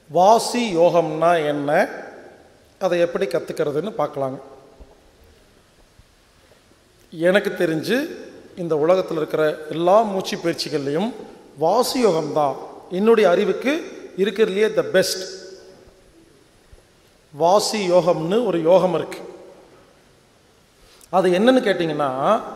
வாசி யோகம்னா என்ன அதை எப்படி கற்றுக்கிறதுன்னு பார்க்கலாங்க எனக்கு தெரிஞ்சு இந்த உலகத்தில் இருக்கிற எல்லா மூச்சு பயிற்சிகள்லையும் வாசி யோகம் தான் என்னுடைய அறிவுக்கு இருக்கிறதுலையே த பெஸ்ட் வாசி யோகம்னு ஒரு யோகம் இருக்கு அது என்னன்னு கேட்டிங்கன்னா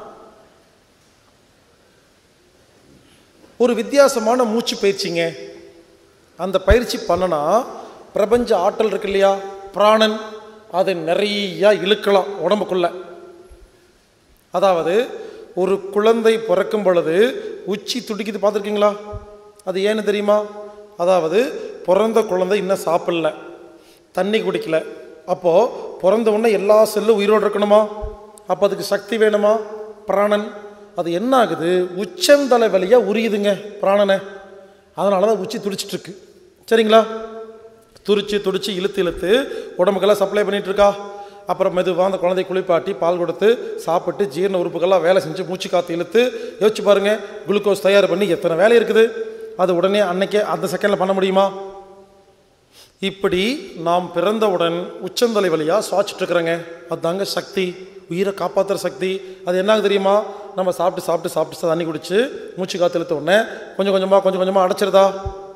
ஒரு வித்தியாசமான மூச்சு பயிற்சிங்க அந்த பயிற்சி பண்ணனா பிரபஞ்ச ஆற்றல் இருக்கு இல்லையா பிராணன் அதை நிறையா இழுக்கலாம் உடம்புக்குள்ள அதாவது ஒரு குழந்தை பிறக்கும் பொழுது உச்சி துடிக்குது பார்த்துருக்கீங்களா அது ஏன்னு தெரியுமா அதாவது பிறந்த குழந்தை இன்னும் சாப்பிடல தண்ணி குடிக்கல அப்போது பிறந்த உடனே எல்லா செல்லும் உயிரோடு இருக்கணுமா அப்போ அதுக்கு சக்தி வேணுமா பிராணன் அது என்ன ஆகுது உச்சந்தலை வழியாக உரியுதுங்க பிராணனை அதனால தான் உச்சி துடிச்சிட்டு இருக்கு சரிங்களா துடிச்சு துடிச்சு இழுத்து இழுத்து உடம்புக்கெல்லாம் சப்ளை பண்ணிட்டு இருக்கா அப்புறம் மெதுவாக அந்த குழந்தை குளிப்பாட்டி பால் கொடுத்து சாப்பிட்டு ஜீரண உறுப்புகள்லாம் வேலை செஞ்சு மூச்சு காற்று இழுத்து யோசிச்சு பாருங்க குளுக்கோஸ் தயார் பண்ணி எத்தனை வேலை இருக்குது அது உடனே அன்னைக்கே அந்த செகண்டில் பண்ண முடியுமா இப்படி நாம் பிறந்தவுடன் உச்சந்தலை வழியாக சுவாச்சிட்டு இருக்கிறோங்க அதுதாங்க சக்தி உயிரை காப்பாற்றுற சக்தி அது என்ன தெரியுமா நம்ம சாப்பிட்டு சாப்பிட்டு சாப்பிட்டு தண்ணி குடிச்சு மூச்சு காற்று இழுத்த உடனே கொஞ்சம் கொஞ்சமாக கொஞ்சம் கொஞ்சமாக அடைச்சிருதா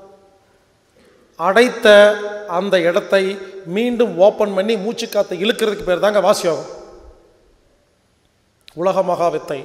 அடைத்த அந்த இடத்தை மீண்டும் ஓப்பன் பண்ணி மூச்சு காற்றை இழுக்கிறதுக்கு பேர் தாங்க வாசியோகம் உலக மகா வித்தை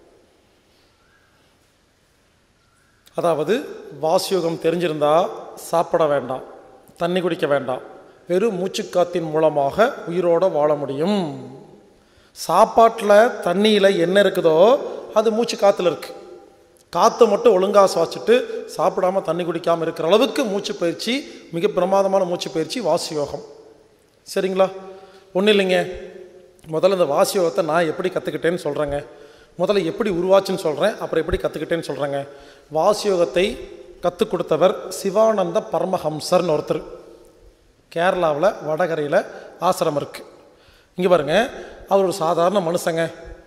அதாவது வாசியோகம் தெரிஞ்சிருந்தா சாப்பிட வேண்டாம் தண்ணி குடிக்க வேண்டாம் வெறும் மூச்சுக்காத்தின் மூலமாக உயிரோட வாழ முடியும் சாப்பாட்டில் தண்ணியில் என்ன இருக்குதோ அது மூச்சு காற்றுல இருக்கு காற்று மட்டும் ஒழுங்காக சுவாச்சிட்டு சாப்பிடாம தண்ணி குடிக்காமல் இருக்கிற அளவுக்கு மூச்சு பயிற்சி மிக பிரமாதமான மூச்சு பயிற்சி வாசி யோகம் சரிங்களா ஒன்றும் இல்லைங்க முதல்ல இந்த வாசி யோகத்தை நான் எப்படி கற்றுக்கிட்டேன்னு சொல்கிறேங்க முதல்ல எப்படி உருவாச்சுன்னு சொல்கிறேன் அப்புறம் எப்படி கற்றுக்கிட்டேன்னு சொல்கிறேங்க வாசி யோகத்தை கற்றுக் கொடுத்தவர் சிவானந்த பரமஹம்சர்னு ஒருத்தர் கேரளாவில் வடகரையில் ஆசிரமம் இருக்குது இங்கே பாருங்க அவர் ஒரு சாதாரண மனுஷங்க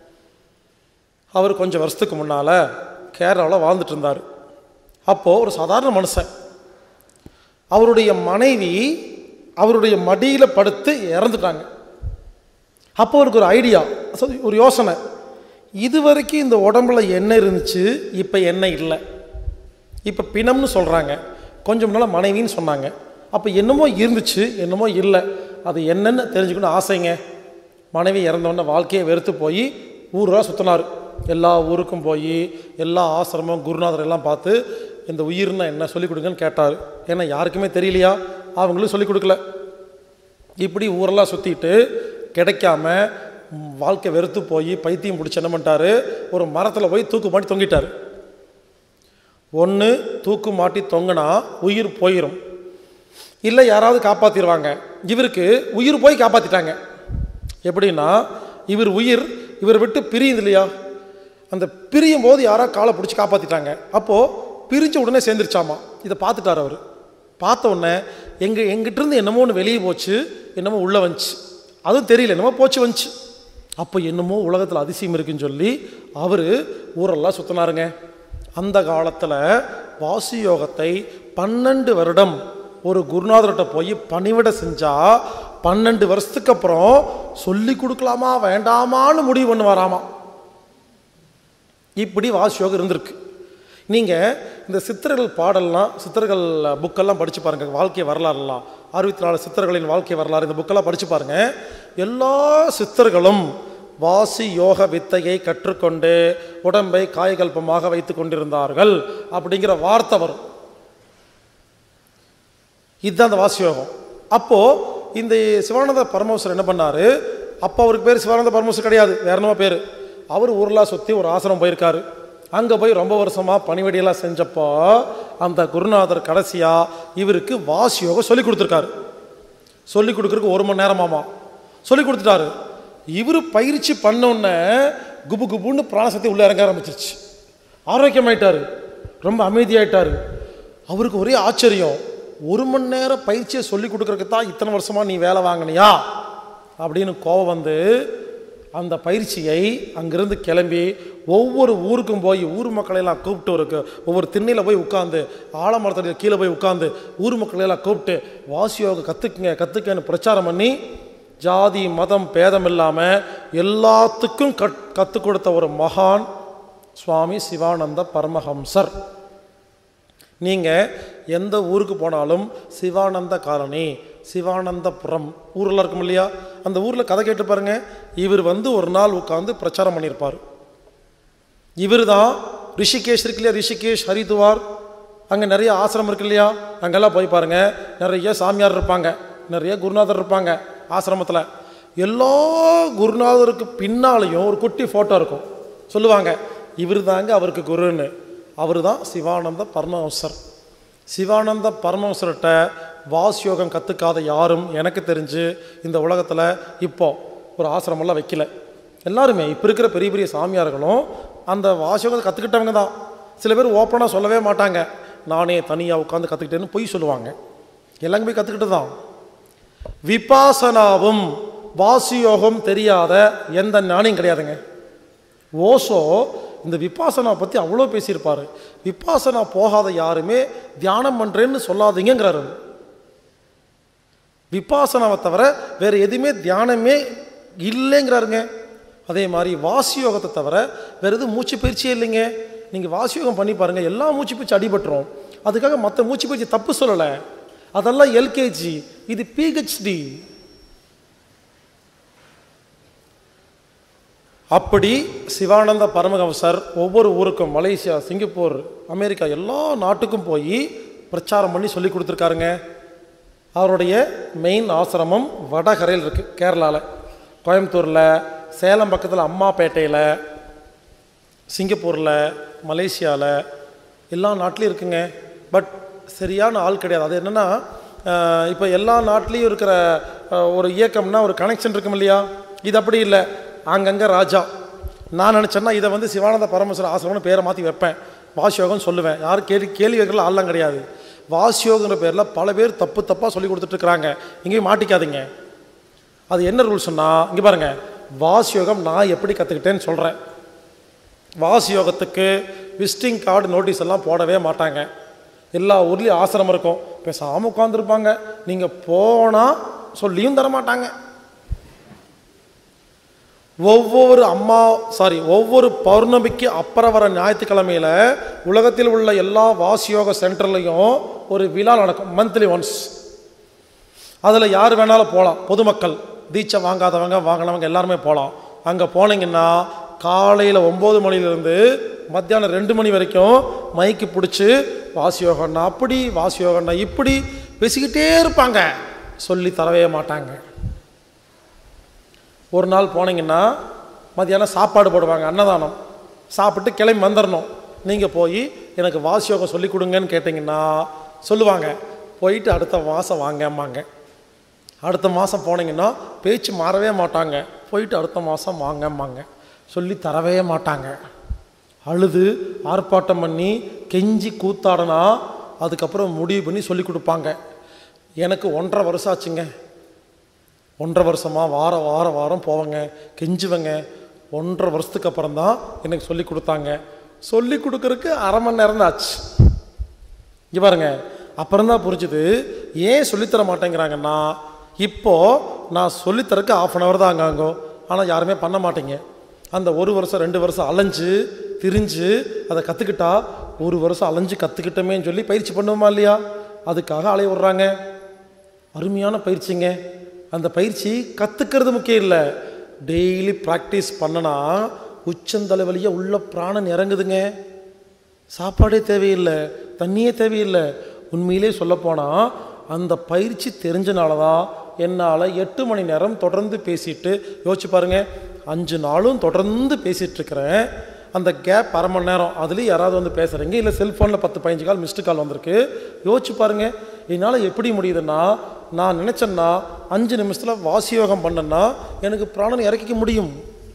அவர் கொஞ்சம் வருஷத்துக்கு முன்னால் கேரளாவில் வாழ்ந்துட்டு இருந்தார் அப்போது ஒரு சாதாரண மனுஷன் அவருடைய மனைவி அவருடைய மடியில் படுத்து இறந்துட்டாங்க அப்போ அவருக்கு ஒரு ஐடியா ஒரு யோசனை இது வரைக்கும் இந்த உடம்புல என்ன இருந்துச்சு இப்போ என்ன இல்லை இப்போ பிணம்னு சொல்கிறாங்க கொஞ்சம் முன்னால் மனைவின்னு சொன்னாங்க அப்போ என்னமோ இருந்துச்சு என்னமோ இல்லை அது என்னன்னு தெரிஞ்சுக்கணும் ஆசைங்க மனைவி இறந்தவொடனே வாழ்க்கையை வெறுத்து போய் ஊராக சுற்றினார் எல்லா ஊருக்கும் போய் எல்லா ஆசிரமம் குருநாதர் எல்லாம் பார்த்து இந்த உயிர்னா என்ன சொல்லிக் கொடுங்கன்னு கேட்டார் ஏன்னா யாருக்குமே தெரியலையா அவங்களும் சொல்லிக் கொடுக்கல இப்படி ஊரெல்லாம் சுற்றிட்டு கிடைக்காம ம், வாழ்க்கை வெறுத்து போய் பைத்தியம் பிடிச்சி என்ன பண்ணிட்டாரு ஒரு மரத்தில் போய் தூக்கு மாட்டி தொங்கிட்டார் ஒன்று தூக்கு மாட்டி தொங்கினா உயிர் போயிடும் இல்லை யாராவது காப்பாற்றிடுவாங்க இவருக்கு உயிர் போய் காப்பாற்றிட்டாங்க எப்படின்னா இவர் உயிர் இவர் விட்டு பிரியுது இல்லையா அந்த பிரியும் போது யாரோ காலை பிடிச்சி காப்பாற்றிட்டாங்க அப்போது பிரிஞ்ச உடனே சேர்ந்துருச்சாமா இதை பார்த்துட்டார் அவர் பார்த்த உடனே எங்கள் எங்கிட்டிருந்து என்னமோ ஒன்று வெளியே போச்சு என்னமோ உள்ளே வந்துச்சு அதுவும் தெரியல என்னமோ போச்சு வந்துச்சு அப்போ என்னமோ உலகத்தில் அதிசயம் இருக்குன்னு சொல்லி அவர் ஊரெல்லாம் சுற்றினாருங்க அந்த காலத்தில் வாசி யோகத்தை பன்னெண்டு வருடம் ஒரு குருநாதர்கிட்ட போய் பணிவிட செஞ்சா பன்னெண்டு வருஷத்துக்கு அப்புறம் சொல்லி கொடுக்கலாமா வேண்டாமான்னு முடிவு பண்ணு வராமா இப்படி வாசி யோகம் இருந்திருக்கு நீங்கள் இந்த சித்தர்கள் பாடல்லாம் சித்தர்கள் புக்கெல்லாம் படித்து பாருங்கள் வாழ்க்கை வரலாறுலாம் அறுபத்தி நாலு சித்தர்களின் வாழ்க்கை வரலாறு இந்த புக்கெல்லாம் படித்து பாருங்கள் எல்லா சித்தர்களும் வாசி யோக வித்தையை கற்றுக்கொண்டு உடம்பை காயகல்பமாக வைத்து கொண்டிருந்தார்கள் அப்படிங்கிற வார்த்தை வரும் இதுதான் அந்த வாசி யோகம் அப்போது இந்த சிவானந்த பரமஹம்சர் என்ன பண்ணார் அப்போ அவருக்கு பேர் சிவானந்த பரமஹம்சர் கிடையாது வேற என்னமோ பேர் அவர் ஊர்லாம் சுற்றி ஒரு ஆசிரமம் போயிருக்காரு அங்கே போய் ரொம்ப வருஷமாக பணிவடியெல்லாம் செஞ்சப்போ அந்த குருநாதர் கடைசியாக இவருக்கு வாசி யோகம் சொல்லி கொடுத்துருக்காரு சொல்லி கொடுக்குறதுக்கு ஒரு மணி நேரமாமா சொல்லி கொடுத்துட்டாரு இவர் பயிற்சி பண்ணோன்னே குபு குபுன்னு பிராணசக்தி உள்ளே இறங்க ஆரம்பிச்சிருச்சு ஆரோக்கியமாயிட்டாரு ரொம்ப அமைதியாயிட்டாரு அவருக்கு ஒரே ஆச்சரியம் ஒரு மணி நேரம் பயிற்சியை சொல்லி கொடுக்கறதுக்கு தான் இத்தனை வருஷமா நீ வேலை வாங்கினியா அப்படின்னு கோவம் வந்து அந்த பயிற்சியை அங்கிருந்து கிளம்பி ஒவ்வொரு ஊருக்கும் போய் ஊர் மக்களையெல்லாம் கூப்பிட்டு இருக்கு ஒவ்வொரு திண்ணையில் போய் உட்காந்து ஆலமரத்தடியில் கீழே போய் உட்காந்து ஊர் மக்களையெல்லாம் கூப்பிட்டு வாசியோக கற்றுக்குங்க கற்றுக்கன்னு பிரச்சாரம் பண்ணி ஜாதி மதம் பேதம் இல்லாமல் எல்லாத்துக்கும் கட் கற்றுக் கொடுத்த ஒரு மகான் சுவாமி சிவானந்த பரமஹம்சர் நீங்கள் எந்த ஊருக்கு போனாலும் சிவானந்த காலனி சிவானந்தபுரம் ஊரில் இருக்கும் இல்லையா அந்த ஊரில் கதை கேட்டு பாருங்க இவர் வந்து ஒரு நாள் உட்காந்து பிரச்சாரம் பண்ணியிருப்பார் இவர் தான் ரிஷிகேஷ் இருக்கு இல்லையா ரிஷிகேஷ் ஹரிதுவார் அங்கே நிறைய ஆசிரமம் இருக்கு இல்லையா அங்கெல்லாம் போய் பாருங்க நிறைய சாமியார் இருப்பாங்க நிறைய குருநாதர் இருப்பாங்க ஆசிரமத்தில் எல்லா குருநாதருக்கு பின்னாலையும் ஒரு குட்டி ஃபோட்டோ இருக்கும் சொல்லுவாங்க இவர் தாங்க அவருக்கு குருன்னு அவர் தான் சிவானந்த பரமஹம்சர் சிவானந்த பரமஹம்சர்கிட்ட வாசியோகம் கற்றுக்காத யாரும் எனக்கு தெரிஞ்சு இந்த உலகத்தில் இப்போ ஒரு ஆசிரமெல்லாம் வைக்கல எல்லாருமே இப்போ இருக்கிற பெரிய பெரிய சாமியார்களும் அந்த வாசியோகத்தை கற்றுக்கிட்டவங்க தான் சில பேர் ஓப்பனாக சொல்லவே மாட்டாங்க நானே தனியாக உட்காந்து கற்றுக்கிட்டேன்னு பொய் சொல்லுவாங்க எல்லாமே போய் கற்றுக்கிட்டு தான் விபாசனாவும் வாசியோகம் தெரியாத எந்த ஞானியும் கிடையாதுங்க ஓசோ இந்த விபாசனா பற்றி அவ்வளோ பேசியிருப்பார் விபாசனா போகாத யாருமே தியானம் பண்ணுறேன்னு சொல்லாதீங்கிறாரு விபாசனாவை தவிர வேறு எதுவுமே தியானமே இல்லைங்கிறாருங்க அதே மாதிரி வாசியோகத்தை தவிர வேறு எதுவும் மூச்சு பயிற்சியே இல்லைங்க நீங்கள் வாசியோகம் பண்ணி பாருங்கள் எல்லா மூச்சு பயிற்சி அடிபட்டுரும் அதுக்காக மற்ற மூச்சு பயிற்சி தப்பு சொல்லலை அதெல்லாம் எல்கேஜி இது பிஹெச்டி அப்படி சிவானந்த பரமஹம்சர் ஒவ்வொரு ஊருக்கும் மலேசியா சிங்கப்பூர் அமெரிக்கா எல்லா நாட்டுக்கும் போய் பிரச்சாரம் பண்ணி சொல்லி கொடுத்துருக்காருங்க அவருடைய மெயின் ஆசிரமம் வடகரையில் இருக்குது கேரளாவில் கோயம்புத்தூரில் சேலம் பக்கத்தில் அம்மாப்பேட்டையில் சிங்கப்பூரில் மலேசியாவில் எல்லா நாட்டிலையும் இருக்குங்க பட் சரியான ஆள் கிடையாது அது என்னென்னா இப்போ எல்லா நாட்டிலையும் இருக்கிற அஹ், ஒரு இயக்கம்னா ஒரு கனெக்ஷன் இருக்கும் இல்லையா இது அப்படி இல்லை அங்கங்கே ராஜா நான் நினச்சேன்னா இதை வந்து சிவானந்த பரமேஸ்வர ஆசிரமம்னு பேரை மாற்றி வைப்பேன் வாசியோகம்னு சொல்லுவேன் யாரும் கேள்வி கேள்வி கேட்கல ஆள்லாம் கிடையாது வாசியோகங்கிற பேரில் பல பேர் தப்பு தப்பாக சொல்லி கொடுத்துட்ருக்குறாங்க எங்கேயும் மாட்டிக்காதீங்க அது என்ன ரூல்ஸ்னா இங்கே பாருங்க வாசியோகம் நான் எப்படி கற்றுக்கிட்டேன்னு சொல்கிறேன் வாசியோகத்துக்கு விசிட்டிங் கார்டு நோட்டீஸ் எல்லாம் போடவே மாட்டாங்க எல்லா ஊர்லேயும் ஆசிரமம் இருக்கும் பேசாமல் உட்காந்துருப்பாங்க நீங்கள் போனால் சொல்லியும் தர மாட்டாங்க ஒவ்வொரு அம்மா சாரி ஒவ்வொரு பௌர்ணமிக்கு அப்புறம் வர ஞாயிற்றுக்கிழமையில உலகத்தில் உள்ள எல்லா வாசியோக சென்டர்லையும் ஒரு விழா நடக்கும் மந்த்லி ஒன்ஸ் அதில் யார் வேணாலும் போகலாம் பொதுமக்கள் தீட்சை வாங்காதவங்க வாங்கினவங்க எல்லாருமே போகலாம் அங்கே போனீங்கன்னா காலையில் ஒம்பது மணிலேருந்து மத்தியானம் ரெண்டு மணி வரைக்கும் மைக்கு பிடிச்சி வாசியோகம்னா அப்படி வாசியோகம்னா இப்படி பேசிக்கிட்டே இருப்பாங்க சொல்லி தரவே மாட்டாங்க ஒரு நாள் போனீங்கன்னா மத்தியானம் சாப்பாடு போடுவாங்க அன்னதானம் சாப்பிட்டு கிளம்பி வந்துடணும் நீங்கள் போய் எனக்கு வாசியோகம் சொல்லி கொடுங்கன்னு கேட்டிங்கன்னா சொல்லுவாங்க போயிட்டு அடுத்த மாதம் வாங்கம்பாங்க அடுத்த மாதம் போனீங்கன்னா பேச்சு மாறவே மாட்டாங்க போயிட்டு அடுத்த மாதம் வாங்கம்பாங்க சொல்லி தரவே மாட்டாங்க அழுது ஆர்ப்பாட்டம் பண்ணி கெஞ்சி கூத்தாடனா அதுக்கப்புறம் முடிவு பண்ணி சொல்லி கொடுப்பாங்க எனக்கு ஒன்றரை வருஷம் ஆச்சுங்க ஒன்றரை வருஷமாக வாரம் வாரம் வாரம் போவேங்க கெஞ்சுவேங்க ஒன்றரை வருஷத்துக்கு அப்புறம் தான் எனக்கு சொல்லி கொடுத்தாங்க சொல்லி கொடுக்கறதுக்கு அரை மணி நேரம் தான் ஆச்சு இங்க பாருங்க அப்புறம் தான் புரிஞ்சுது ஏன் சொல்லித்தர மாட்டேங்கிறாங்கன்னா இப்போ நான் சொல்லித்தரக்கு ஆஃப் அன் ஹவர் தான் அங்காங்கோ ஆனால் யாருமே பண்ண மாட்டீங்க அந்த ஒரு வருஷம் ரெண்டு வருஷம் அலைஞ்சு திரிஞ்சு அதை கற்றுக்கிட்டா ஒரு வருஷம் அலைஞ்சு கற்றுக்கிட்டோமேன்னு சொல்லி பயிற்சி பண்ணுவோமா இல்லையா அதுக்காக அலைய விட்றாங்க அருமையான பயிற்சிங்க அந்த பயிற்சி கற்றுக்கிறது முக்கியம் இல்லை டெய்லி ப்ராக்டிஸ் பண்ணனா உச்சந்தலைவலியே உள்ள பிராணன் இறங்குதுங்க சாப்பாடே தேவையில்லை தண்ணியே தேவையில்லை உண்மையிலே சொல்லப்போனால் அந்த பயிற்சி தெரிஞ்சனால தான் என்னால் எட்டு மணி நேரம் தொடர்ந்து பேசிட்டு யோசிச்சு பாருங்க அஞ்சு நாளும் தொடர்ந்து பேசிகிட்டு இருக்கிறேன் அந்த கேப் அரை மணி நேரம் அதுலேயும் யாராவது வந்து பேசுகிறீங்க இல்லை செல்ஃபோனில் பத்து பதினஞ்சு கால் மிஸ்டு கால் வந்திருக்கு யோசிச்சு பாருங்க என்னால் எப்படி முடியுதுன்னா நான் நினச்சேன்னா அஞ்சு நிமிஷத்தில் வாசியோகம் பண்ணேன்னா எனக்கு பிராணன் இறக்கிக்க முடியும்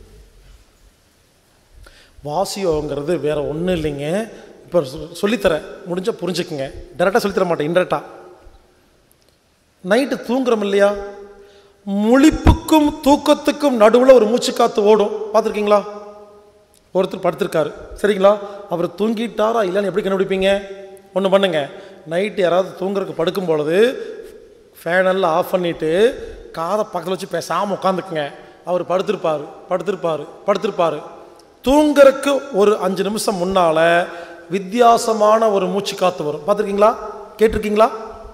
வாசியோகங்கிறது வேற ஒன்றும் இல்லைங்க இப்போ சொ- சொல்லித்தரேன் முடிஞ்சா புரிஞ்சுக்குங்க டேரெக்டாக சொல்லித்தர மாட்டேன் இன்டெரக்டாக நைட்டு தூங்குறோம் இல்லையா முழிப்புக்கும் தூக்கத்துக்கும் நடுவில் ஒரு மூச்சுக்காத்து ஓடும் பார்த்துருக்கீங்களா ஒருத்தர் படுத்திருக்காரு சரிங்களா அவர் தூங்கிட்டாரா இல்லைன்னு எப்படி கண்டுபிடிப்பீங்க ஒன்று பண்ணுங்க நைட்டு யாராவது தூங்குறதுக்கு படுக்கும் பொழுது ஃபேனெல்லாம் ஆஃப் பண்ணிவிட்டு காதை பக்கத்தில் வச்சு பேசாமல் உட்காந்துக்குங்க அவர் படுத்திருப்பார் படுத்திருப்பார் படுத்திருப்பார் தூங்குறதுக்கு ஒரு அஞ்சு நிமிஷம் முன்னால் வித்தியாசமான ஒரு மூச்சு காத்து வரும் பார்த்துருக்கீங்களா கேட்டிருக்கீங்களா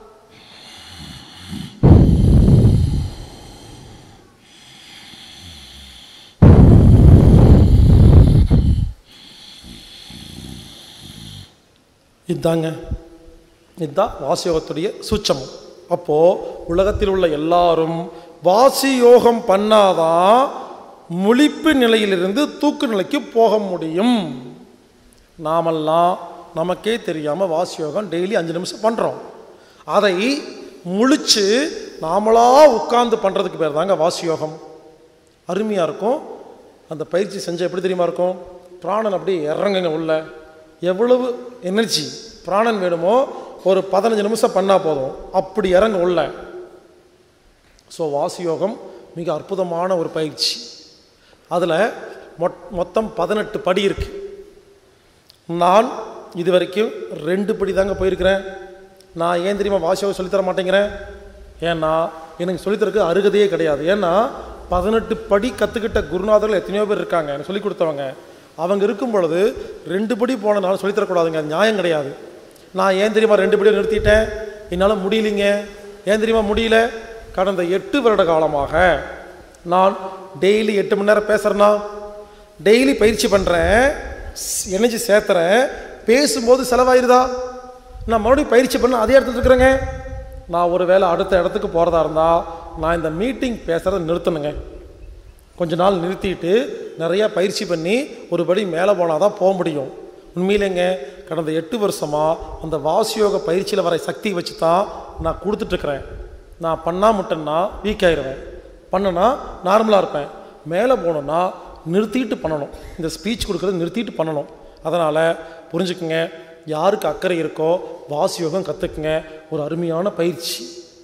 இதாங்க இதுதான் வாசியோகத்துடைய சூட்சமம் அப்போது உலகத்தில் உள்ள எல்லாரும் வாசி யோகம் பண்ணாதான் முழிப்பு நிலையிலிருந்து தூக்கு நிலைக்கு போக முடியும் நாமெல்லாம் நமக்கே தெரியாமல் வாசி யோகம் டெய்லி அஞ்சு நிமிஷம் பண்ணுறோம் அதை முழிச்சு நாமளா உட்கார்ந்து பண்ணுறதுக்கு பேர் தாங்க வாசி யோகம் அருமையாக இருக்கும் அந்த பயிற்சி செஞ்ச எப்படி தெரியுமா இருக்கும் பிராணன் அப்படியே இறங்குங்க உள்ள எவ்வளவு எனர்ஜி பிராணன் வேணுமோ ஒரு பதினஞ்சு நிமிஷம் பண்ணால் போதும் அப்படி இறங்க உள்ள ஸோ வாசி யோகம் மிக அற்புதமான ஒரு பயிற்சி அதில் மொட் மொத்தம் பதினெட்டு படி இருக்கு நான் இது வரைக்கும் ரெண்டு படி தாங்க போயிருக்கிறேன் நான் ஏன் தெரியுமா வாசி யோகம் சொல்லித்தர மாட்டேங்கிறேன் ஏன்னா எனக்கு சொல்லித்தரக்கு அருகதையே கிடையாது ஏன்னா பதினெட்டு படி கற்றுக்கிட்ட குருநாதர்கள் எத்தனையோ பேர் இருக்காங்க எனக்கு சொல்லிக் கொடுத்தவங்க அவங்க இருக்கும் பொழுது ரெண்டு படி போனனால சொல்லித்தரக்கூடாதுங்க அது நியாயம் கிடையாது நான் ஏன் தெரியுமா ரெண்டு படியை நிறுத்திட்டேன் என்னால் முடியலைங்க ஏன் தெரியுமா முடியல கடந்த எட்டு வருட காலமாக நான் டெய்லி எட்டு மணி நேரம் பேசுகிறேன்னா டெய்லி பயிற்சி பண்ணுறேன் எனர்ஜி சேர்த்துறேன் பேசும்போது செலவாயிருதா நான் மறுபடியும் பயிற்சி பண்ண அதே இடத்துல இருக்கிறேங்க நான் ஒரு வேளை அடுத்த இடத்துக்கு போகிறதா இருந்தால் நான் இந்த மீட்டிங் பேசுகிறத நிறுத்தணுங்க கொஞ்ச நாள் நிறுத்திட்டு நிறையா பயிற்சி பண்ணி ஒரு படி மேலே போனால் தான் போக முடியும் உண்மையிலேங்க கடந்த எட்டு வருஷமாக அந்த வாசியோக பயிற்சியில் வர சக்தி வச்சு தான் நான் கொடுத்துட்ருக்குறேன் நான் பண்ணாமட்டேன்னா வீக் ஆயிடுவேன் பண்ணனா நார்மலாக இருப்பேன் மேலே போகணுன்னா நிறுத்திட்டு பண்ணணும் இந்த ஸ்பீச் கொடுக்குறது நிறுத்திட்டு பண்ணணும் அதனால் புரிஞ்சுக்குங்க யாருக்கு அக்கறை இருக்கோ வாசியோகம் கற்றுக்குங்க ஒரு அருமையான பயிற்சி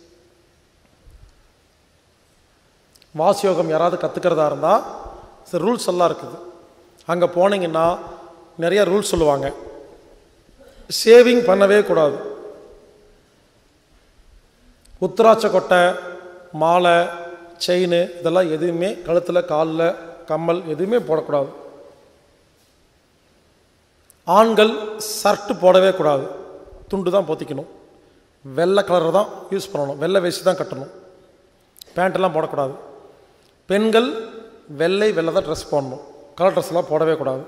வாசியோகம் யாராவது கற்றுக்கிறதா இருந்தால் சில ரூல்ஸ் எல்லாம் இருக்குது அங்கே போனீங்கன்னா நிறைய ரூல்ஸ் சொல்லுவாங்க சேவிங் பண்ணவே கூடாது உத்திராட்ச கொட்டை மாலை செயின் இதெல்லாம் எதுவுமே கழுத்தில் காலில் கம்மல் எதுவுமே போடக்கூடாது ஆண்கள் ஷர்ட்டு போடவே கூடாது துண்டு தான் போத்திக்கணும் வெள்ளை கலரை தான் யூஸ் பண்ணணும் வெள்ளை வேஷ்டி தான் கட்டணும் பேண்ட்டெல்லாம் போடக்கூடாது பெண்கள் வெள்ளை வெள்ளை தான் ட்ரெஸ் போடணும் கலர் ட்ரெஸ்லாம் போடவே கூடாது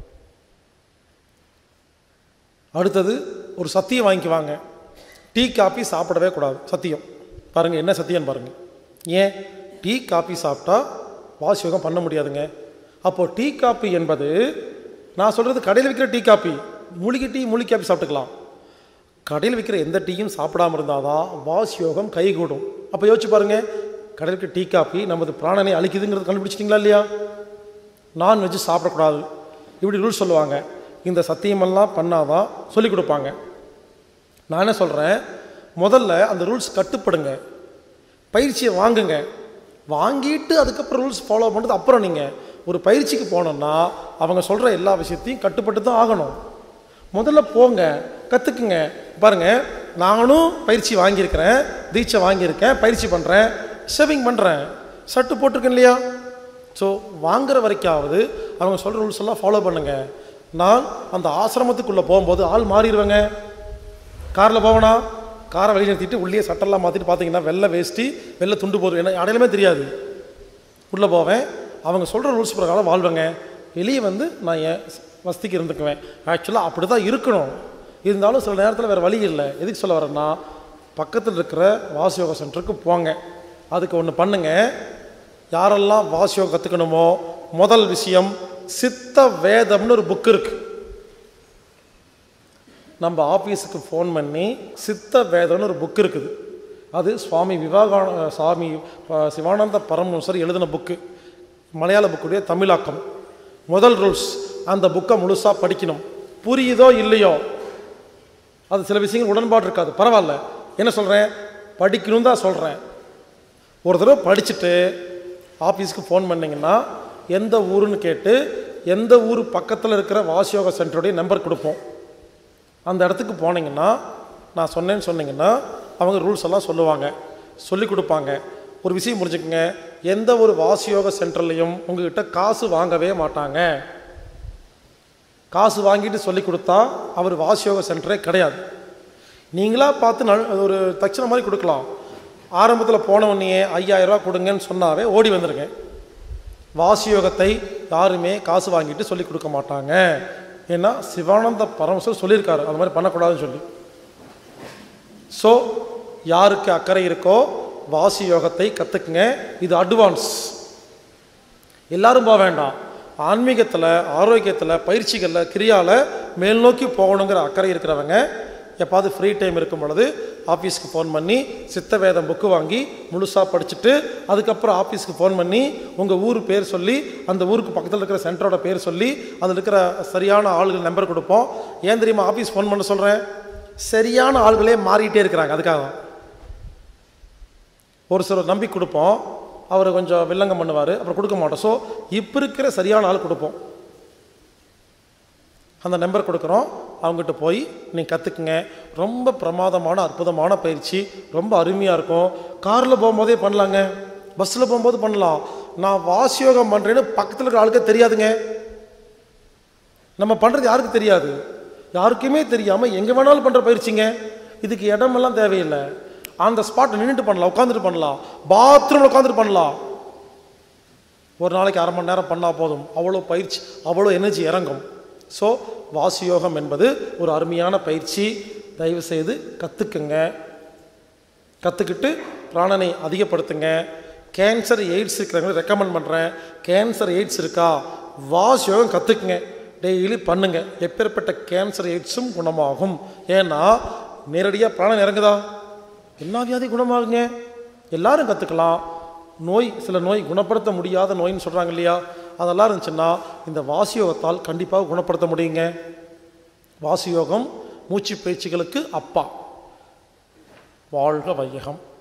அடுத்தது ஒரு சத்தியம் வாங்கிக்குவாங்க டீ காப்பி சாப்பிடவே கூடாது சத்தியம் பாருங்கள் என்ன சத்தியம்னு பாருங்கள் ஏன் டீ காப்பி சாப்பிட்டா வாசியோகம் பண்ண முடியாதுங்க அப்போது டீ காப்பி என்பது நான் சொல்கிறது கடையில் விற்கிற டீ காப்பி மூலிகை டீ மூலிகை காப்பி சாப்பிட்டுக்கலாம் கடையில் விற்கிற எந்த டீயும் சாப்பிடாம இருந்தால் தான் வாசியோகம் கைகூடும் அப்போ யோசிச்சு பாருங்கள் கடையில் விற்கிற டீ காப்பி நமது பிராணனை அழிக்குதுங்கிறது கண்டுபிடிச்சிட்டிங்களா இல்லையா நான்வெஜ் சாப்பிடக்கூடாது இப்படி ரூல்ஸ் சொல்லுவாங்க இந்த சத்தியமெல்லாம் பண்ணாதான் சொல்லிக் கொடுப்பாங்க நான் என்ன சொல்கிறேன் முதல்ல அந்த ரூல்ஸ் கட்டுப்படுங்க பயிற்சியை வாங்குங்க வாங்கிட்டு அதுக்கப்புறம் ரூல்ஸ் ஃபாலோ பண்ணுறது அப்புறம் நீங்கள் ஒரு பயிற்சிக்கு போனோம்னா அவங்க சொல்கிற எல்லா விஷயத்தையும் கட்டுப்பட்டு தான் ஆகணும் முதல்ல போங்க கற்றுக்குங்க பாருங்கள் நானும் பயிற்சி வாங்கியிருக்கிறேன் தீட்சை வாங்கியிருக்கேன் பயிற்சி பண்ணுறேன் ஷேவிங் பண்ணுறேன் ஷர்ட்டு போட்டிருக்கேன் இல்லையா ஸோ வாங்குற வரைக்காவது அவங்க சொல்கிற ரூல்ஸ் எல்லாம் ஃபாலோ பண்ணுங்கள் நான் அந்த ஆசிரமத்துக்குள்ளே போகும்போது ஆள் மாறிடுவேங்க காரில் போவனா காரை வழி நிறுத்திட்டு உள்ளே சட்டெல்லாம் மாற்றிட்டு பார்த்தீங்கன்னா வெள்ளை வேஷ்டி வெள்ளை துண்டு போதும் எனக்கு அடையாளமே தெரியாது உள்ளே போவேன் அவங்க சொல்கிற ரூல்ஸ் பிரகாரம் வாழ்வேங்க வெளியே வந்து நான் என் வசதிக்கு இருந்துக்குவேன் ஆக்சுவலாக அப்படி தான் இருக்கணும் இருந்தாலும் சில நேரத்தில் வேறு வழி இல்லை எதுக்கு சொல்ல வரேன்னா பக்கத்தில் இருக்கிற வாசியோக சென்டருக்கு போங்க அதுக்கு ஒன்று பண்ணுங்க யாரெல்லாம் வாசியோகம் கற்றுக்கணுமோ முதல் விஷயம் சித்த வேதம்னு ஒரு புக் இருக்குது நம்ம ஆஃபீஸுக்கு ஃபோன் பண்ணி சித்த வேதம்னு ஒரு புக் இருக்குது அது சுவாமி விவேகா சுவாமி அஹ், சிவானந்த பரமஹம்சர் எழுதின புக்கு மலையாள புக்குடைய தமிழாக்கம் முதல் ரூல்ஸ் அந்த புக்கை முழுசாக படிக்கணும் புரியுதோ இல்லையோ அது சில விஷயங்கள் உடன்பாடு இருக்காது பரவாயில்ல என்ன சொல்கிறேன் படிக்கணும் தான் சொல்கிறேன் ஒரு தடவை படிச்சுட்டு ஆஃபீஸ்க்கு ஃபோன் பண்ணிங்கன்னா எந்த ஊருன்னு கேட்டு எந்த ஊர் பக்கத்தில் இருக்கிற வாசியோக சென்டருடைய நம்பர் கொடுப்போம் அந்த இடத்துக்கு போனீங்கன்னா நான் சொன்னேன்னு சொன்னீங்கன்னா அவங்க ரூல்ஸ் எல்லாம் சொல்லுவாங்க சொல்லி கொடுப்பாங்க ஒரு விஷயம் புரிஞ்சுக்கங்க எந்த ஒரு வாசியோக சென்டர்லையும் உங்ககிட்ட காசு வாங்கவே மாட்டாங்க காசு வாங்கிட்டு சொல்லி கொடுத்தா அவர் வாசியோக சென்டரே கிடையாது நீங்களா பார்த்து நல் ஒரு தட்சணை மாதிரி கொடுக்கலாம் ஆரம்பத்தில் போன உடனே ஐயாயிரம் ரூபா கொடுங்கன்னு சொன்னாவே ஓடி வந்துருங்க வாசியோகத்தை யாருமே காசு வாங்கிட்டு சொல்லி கொடுக்க மாட்டாங்க ஏன்னா சிவானந்த பரமேஸ்வர் சொல்லியிருக்காரு அந்த மாதிரி பண்ணக்கூடாதுன்னு சொல்லி ஸோ யாருக்கு அக்கறை இருக்கோ வாசி யோகத்தை கற்றுக்குங்க இது அட்வான்ஸ் எல்லாரும் போக வேண்டாம் ஆன்மீகத்தில் ஆரோக்கியத்தில் பயிற்சிகளில் கிரியாவில் மேல் நோக்கி போகணுங்கிற அக்கறை இருக்கிறவங்க எப்பாவது ஃப்ரீ டைம் இருக்கும் பொழுது ஆஃபீஸ்க்கு ஃபோன் பண்ணி சித்த வேதம் புக்கு வாங்கி முழுசாக படிச்சுட்டு அதுக்கப்புறம் ஆஃபீஸ்க்கு ஃபோன் பண்ணி உங்கள் ஊர் பேர் சொல்லி அந்த ஊருக்கு பக்கத்தில் இருக்கிற சென்டரோட பேர் சொல்லி அதில் இருக்கிற சரியான ஆளுகள் நம்பர் கொடுப்போம் ஏன் தெரியுமா ஆஃபீஸ் ஃபோன் பண்ண சொல்கிறேன் சரியான ஆளுகளே மாறிட்டே இருக்கிறாங்க அதுக்காக தான் ஒரு சிலர் நம்பி கொடுப்போம் அவர் கொஞ்சம் வில்லங்கம் பண்ணுவார் அப்புறம் கொடுக்க மாட்டோம் ஸோ இப்போ இருக்கிற சரியான ஆள் கொடுப்போம் அந்த நம்பர் கொடுக்குறோம் அவங்ககிட்ட போய் நீங்கள் கற்றுக்குங்க ரொம்ப பிரமாதமான அற்புதமான பயிற்சி ரொம்ப அருமையாக இருக்கும் காரில் போகும்போதே பண்ணலாங்க பஸ்ஸில் போகும்போது பண்ணலாம் நான் வாசியோகம் பண்ணுறேன்னு பக்கத்தில் இருக்கிற ஆளுக்கே தெரியாதுங்க நம்ம பண்ணுறது யாருக்கு தெரியாது யாருக்குமே தெரியாமல் எங்கே வேணாலும் பண்ணுற பயிற்சிங்க இதுக்கு இடமெல்லாம் தேவையில்லை அந்த ஸ்பாட் நின்றுட்டு பண்ணலாம் உட்காந்துட்டு பண்ணலாம் பாத்ரூமில் உட்காந்துட்டு பண்ணலாம் ஒரு நாளைக்கு அரை மணி நேரம் பண்ணால் போதும் அவ்வளோ பயிற்சி அவ்வளோ எனர்ஜி இறங்கும் ஸோ வாசியோகம் என்பது ஒரு அருமையான பயிற்சி தயவு செய்து கற்றுக்குங்க கற்றுக்கிட்டு பிராணனை அதிகப்படுத்துங்க கேன்சர் எய்ட்ஸ் இருக்கிறவங்க ரெக்கமெண்ட் பண்ணுறேன் கேன்சர் எய்ட்ஸ் இருக்கா வாஸ் யோகம் கற்றுக்குங்க டெய்லி பண்ணுங்க எப்பேற்பட்ட கேன்சர் எய்ட்ஸும் குணமாகும் ஏன்னா நேரடியாக பிராணம் இறங்குதா எல்லா வியாதி குணமாகுங்க எல்லாரும் கற்றுக்கலாம் நோய் சில நோய் குணப்படுத்த முடியாத நோயின்னு சொல்கிறாங்க இல்லையா அதெல்லாம் இருந்துச்சுன்னா இந்த வாசியோகத்தால் கண்டிப்பாக குணப்படுத்த முடியுங்க வாசியோகம் மூச்சு பயிற்சிகளுக்கு அப்பா வாழ்க வையகம்